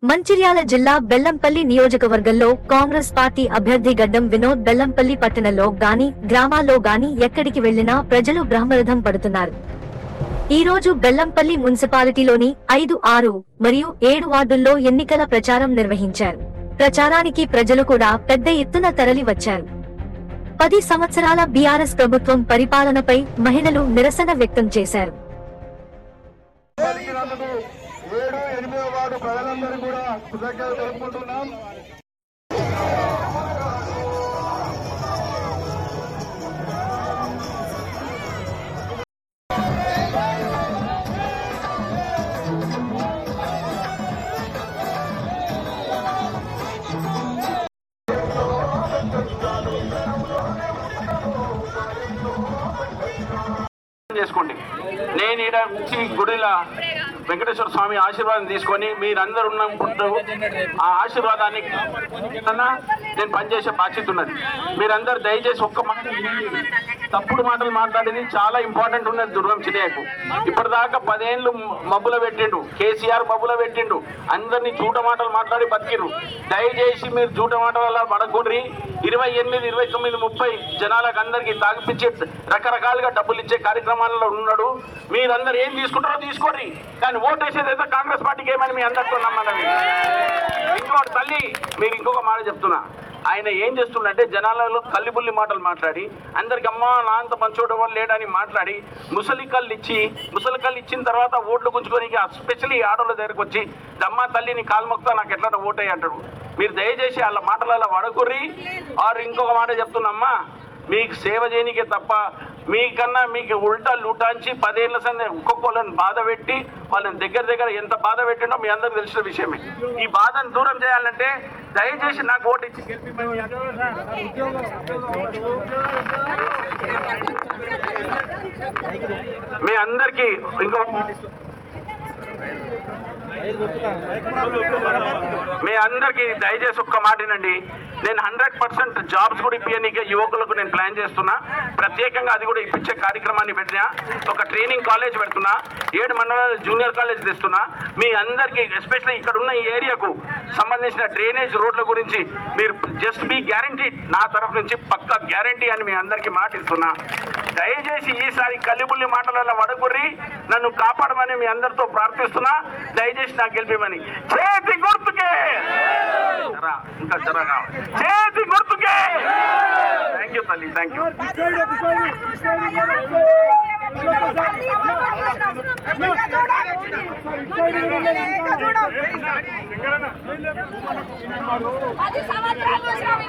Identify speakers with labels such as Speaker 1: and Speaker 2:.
Speaker 1: మంచిర్యాల జిల్లా బెల్లంపల్లి నియోజకవర్గంలో కాంగ్రెస్ పార్టీ అభ్యర్థి గడ్డం వినోద్ బెల్లంపల్లి పట్టణంలో గాని గ్రామాల్లో గాని ఎక్కడికి వెళ్లినా ప్రజలు బ్రహ్మరథం పడుతున్నారు ఈ రోజు బెల్లంపల్లి మున్సిపాలిటీలోని ఐదు ఆరు మరియు ఏడు వార్డుల్లో ఎన్నికల ప్రచారం నిర్వహించారు ప్రచారానికి ప్రజలు కూడా పెద్ద ఎత్తున తరలి వచ్చారు పది సంవత్సరాల బీఆర్ఎస్ ప్రభుత్వం పరిపాలనపై మహిళలు నిరసన వ్యక్తం చేశారు
Speaker 2: పలికినందుకు ఏడు ఎనిమిదో వార్డు ప్రజలందరూ కూడా కృతజ్ఞతలు తెలుపుకుంటున్నాం
Speaker 3: చేసుకోండి నేను ఈడ నుంచి గుడిలో వెంకటేశ్వర స్వామి ఆశీర్వాదం తీసుకొని మీరందరూ ఉన్నప్పుడు ఆ ఆశీర్వాదాన్ని కన్నా నేను పనిచేసే బాధ్యత ఉన్నది మీరందరూ దయచేసి ఒక్క మాట వినండి. తప్పుడు మాటలు మాట్లాడేది చాలా ఇంపార్టెంట్ ఉన్నది దుర్గం చిన్నయ్యకు ఇప్పటిదాకా పదేళ్ళు మబ్బుల పెట్టిండు కేసీఆర్ మబ్బుల పెట్టిండు అందరినీ జూట మాటలు మాట్లాడి బతికిర్రు దయచేసి మీరు జూట మాటల పడకూడ్రి ఇరవై ఎనిమిది ఇరవై తొమ్మిది ముప్పై జనాలకు అందరికి తాగిపించే రకరకాలుగా డబ్బులు ఇచ్చే కార్యక్రమాల్లో ఉన్నాడు మీరందరూ ఏం తీసుకుంటారో తీసుకోండి కానీ ఓటు వేసేది అయితే కాంగ్రెస్ పార్టీకి ఏమని మీ అందరితో నమ్మనవి ఇంకోటి తల్లి మీరు ఇంకొక మాట చెప్తున్నా ఆయన ఏం చేస్తుండంటే జనాలలో కల్లిబుల్లి మాటలు మాట్లాడి అందరికి అమ్మ నా అంత మంచోడు ఎవరు లేడని మాట్లాడి ముసలి కళ్ళు ఇచ్చి ముసలి కళ్ళు ఇచ్చిన తర్వాత ఓట్లు గుంజుకొని స్పెషల్లీ ఆడోళ్ళ దగ్గరకు వచ్చి అమ్మ తల్లిని కాలు మొక్తా నాకు ఎట్లా ఓటే అంటాడు మీరు దయచేసి వాళ్ళ మాటలలో వడకుర్రి ఆరు ఇంకొక మాట చెప్తున్నమ్మా మీకు సేవ చేయనికే తప్ప మీకన్నా మీకు ఉల్టా లూటాంచి పదేళ్ల సంది ఒక్కొక్కళ్ళని బాధ పెట్టి వాళ్ళని దగ్గర దగ్గర ఎంత బాధ పెట్టిండో మీ అందరికి తెలిసిన విషయమే ఈ బాధను దూరం చేయాలంటే దయచేసి నాకు ఓటు ఇచ్చి గెలిపిమని మీ అందరికీ ఇంకో మీ అందరికి దయచేసి ఒక్క మాటనండి నేను హండ్రెడ్ పర్సెంట్ జాబ్స్ కూడా ఇప్పించనీకే యువకులకు నేను ప్లాన్ చేస్తున్నా ప్రత్యేకంగా అది కూడా ఇప్పించే కార్యక్రమాన్ని పెట్టినా ఒక ట్రైనింగ్ కాలేజ్ పెడుతున్నా ఏడు మండలాల జూనియర్ కాలేజ్ తెస్తున్నా మీ అందరికీ ఎస్పెషల్లీ ఇక్కడ ఉన్న ఈ ఏరియాకు సంబంధించిన డ్రైనేజ్ రోడ్ల గురించి మీరు జస్ట్ బీ గ్యారంటీ నా తరఫు నుంచి పక్కా గ్యారంటీ అని మీ అందరికీ మాట ఇస్తున్నా దయచేసి ఈసారి కలిబుల్లి మాటలలో వడకుర్రి నన్ను కాపాడమని మీ అందరితో ప్రార్థిస్తున్నా దయచేసి నాకు గెలిపిమని చేతి గుర్తుకే జరా, ఇంకా జరా కావాలి. చేతి గుర్తుకే థ్యాంక్ యూ తల్లి థ్యాంక్ యూ
Speaker 4: పది సంవత్సరాలు చూసినాం